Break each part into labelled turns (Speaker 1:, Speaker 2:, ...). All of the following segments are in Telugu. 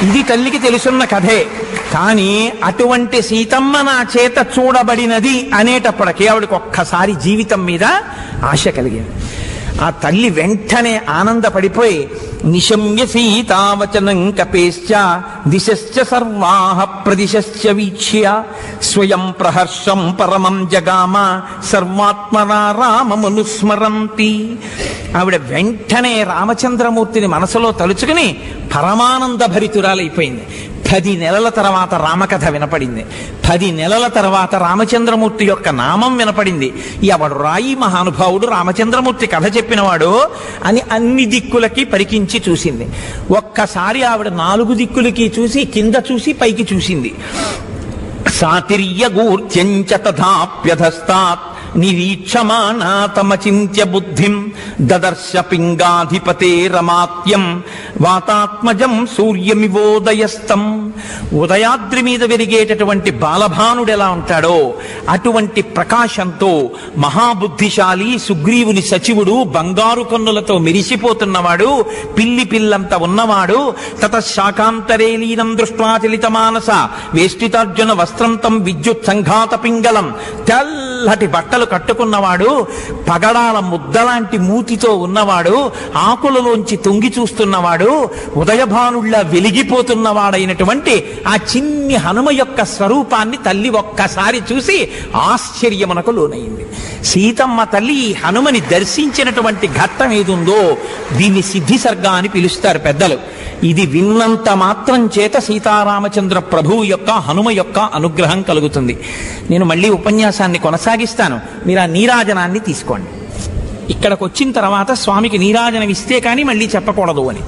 Speaker 1: ఇది తల్లికి తెలుసున్న కథే కానీ అటువంటి సీతమ్మ నా చేత చూడబడినది అనేటప్పటికీ ఆవిడకి ఒక్కసారి జీవితం మీద ఆశ కలిగింది ఆ తల్లి వెంటనే ఆనందపడిపోయి నిశమ్య సీతావచనం కపేశ్చ దిశశ్చ సర్వాహ ప్రదిశశ్చ వీక్ష్య స్వయం ప్రహర్షం పరమం జగామ సర్వాత్మనా రామమునుస్మరంతి ఆవిడ వెంటనే రామచంద్రమూర్తిని మనసులో తలుచుకుని పరమానంద భరితురాలైపోయింది పది నెలల తర్వాత రామకథ వినపడింది పది నెలల తర్వాత రామచంద్రమూర్తి యొక్క నామం వినపడింది ఎవడు రాయి మహానుభావుడు రామచంద్రమూర్తి కథ చెప్పినవాడు అని అన్ని దిక్కులకి పరికించి చూసింది ఒక్కసారి ఆవిడ నాలుగు దిక్కులకి చూసి కింద చూసి పైకి చూసింది సాతిర్యగూర్ధ్యంచ తథాప్యధస్తాత్ నిరీక్షమాణా తమచింత్య బుద్ధిం దదర్శ పింగాధిపతే రమాత్యం వాతాత్మజం సూర్యమివోదయస్తం ఉదయాద్రి మీద వెలిగేటటువంటి బాలభానుడు ఎలా ఉంటాడో అటువంటి ప్రకాశంతో మహాబుద్ధిశాలి సుగ్రీవుని సచివుడు బంగారు కన్నులతో మెరిసిపోతున్నవాడు పిల్లి పిల్లంత ఉన్నవాడు తత శాకాంతరే లీనం దృష్ట్వా చలిత మానస వేష్టితార్జున వస్త్రం తం విద్యుత్ సంఘాత పింగళం తెల్లటి బట్టలు కట్టుకున్నవాడు పగడాల ముద్దలాంటి మూతితో ఉన్నవాడు ఆకులలోంచి తొంగి చూస్తున్నవాడు ఉదయభానుళ్ళ వెలిగిపోతున్నవాడైనటువంటి ఆ చిన్ని హనుమ యొక్క స్వరూపాన్ని తల్లి ఒక్కసారి చూసి ఆశ్చర్యమునకు లోనైంది సీతమ్మ తల్లి ఈ హనుమని దర్శించినటువంటి ఘట్టం ఏదుందో దీన్ని సిద్ధి సర్గ అని పిలుస్తారు పెద్దలు ఇది విన్నంత మాత్రం చేత సీతారామచంద్ర ప్రభువు యొక్క హనుమ యొక్క అనుగ్రహం కలుగుతుంది నేను మళ్ళీ ఉపన్యాసాన్ని కొనసాగిస్తాను మీరు ఆ నీరాజనాన్ని తీసుకోండి ఇక్కడికి వచ్చిన తర్వాత స్వామికి నీరాజనం ఇస్తే కానీ మళ్ళీ చెప్పకూడదు అని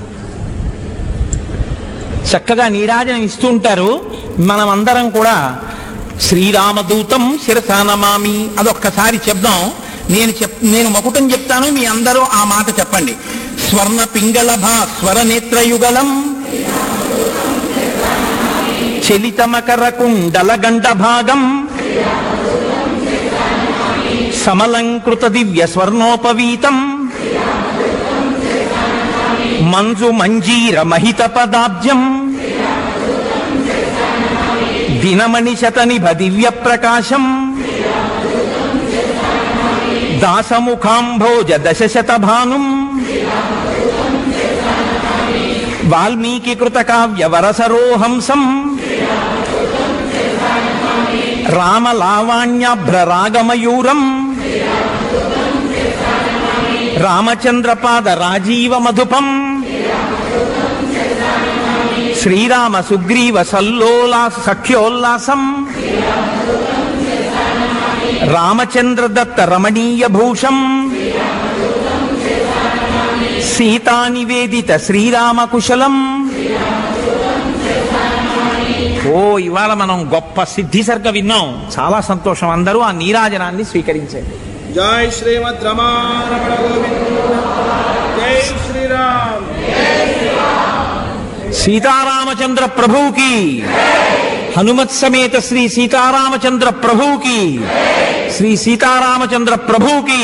Speaker 1: చక్కగా నీరాజనం ఇస్తూ ఉంటారు మనం అందరం కూడా శ్రీరామదూతం శిరసానమామి అదొక్కసారి చెప్దాం నేను చెప్ నేను మకుటం చెప్తాను మీ అందరూ ఆ మాట చెప్పండి స్వర్ణ పింగళభ స్వర నేత్రయుగలం చలితమకర కుండల గంట భాగం సమలంకృత దివ్య స్వర్ణోపవీతం మంజు మంజీర మహిత పదాబ్జం దినమణి శతనిభ దివ్య ప్రకాశం దాసముఖాంభోజ దశశత భానుం వాల్మీకి కృత కావ్య వరసరోహంసం రామలావాణ్యాభ్రరాగమయూరం రామచంద్రపాద రాజీవ మధుపం శ్రీరామ సుగ్రీవ సల్లోలా సఖ్యోల్లాసం రామచంద్ర దత్త రమణీయ భూషం సీతా నివేదిత శ్రీరామ కుశలం ఓ ఇవాళ మనం గొప్ప సిద్ధి సర్గ విన్నాం చాలా సంతోషం అందరూ ఆ నీరాజనాన్ని స్వీకరించండి
Speaker 2: జై శ్రీమద్ రమారమణ గోవింద జై శ్రీరామ్
Speaker 1: సీతారామచంద్ర ప్రభువుకి హనుమత్ సమేత శ్రీ సీతారామచంద్ర ప్రభువుకి శ్రీ సీతారామచంద్ర ప్రభువుకి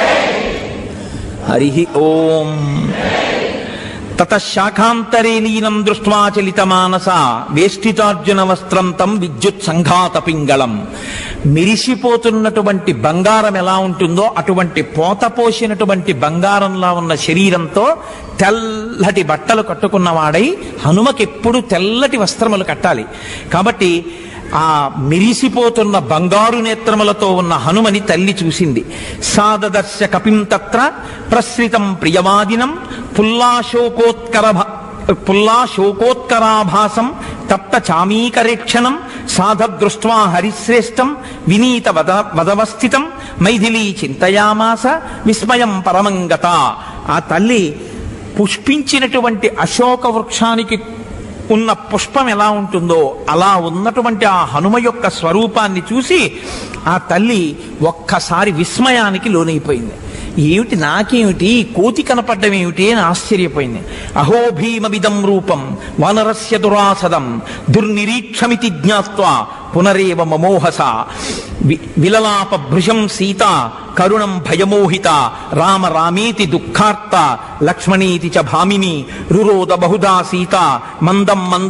Speaker 1: హరి ఓం తత శాఖాంతరే లీనం దృష్ట్వా చలిత మానస వేష్టితార్జున వస్త్రం తం విద్యుత్ సంఘాత పింగళం మెరిసిపోతున్నటువంటి బంగారం ఎలా ఉంటుందో అటువంటి పోత పోసినటువంటి బంగారంలా ఉన్న శరీరంతో తెల్లటి బట్టలు కట్టుకున్నవాడై హనుమకెప్పుడు తెల్లటి వస్త్రములు కట్టాలి కాబట్టి ఆ మెరిసిపోతున్న బంగారు నేత్రములతో ఉన్న హనుమని తల్లి చూసింది సాదదర్శ కపిం తత్ర ప్రసృతం ప్రియవాదినం పుల్లాశోకోత్కర పుల్లాశోకోత్కరాభాసం తప్త చామీకరేక్షణం సాధదృష్ట్వా హరిశ్రేష్టం వినీత వద వదవస్థితం మైథిలీ చింతయామాస విస్మయం పరమంగత ఆ తల్లి పుష్పించినటువంటి అశోక వృక్షానికి ఉన్న పుష్పం ఎలా ఉంటుందో అలా ఉన్నటువంటి ఆ హనుమ యొక్క స్వరూపాన్ని చూసి ఆ తల్లి ఒక్కసారి విస్మయానికి లోనైపోయింది ఏమిటి నాకేమిటి కోతి కనపడ్డం ఏమిటి అని ఆశ్చర్యపోయింది అహో భీమవిదం రూపం వానరస్య దురాసదం దుర్నిరీక్షమితి జ్ఞాత్వా పునరేవ మమోహస వి- విలలాప భృశం సీత కరుణం భయమోహిత రామ రామేతి దుఃఖార్త లక్ష్మణీతి చ భామిని రురోద బహుదా సీత మందం మంద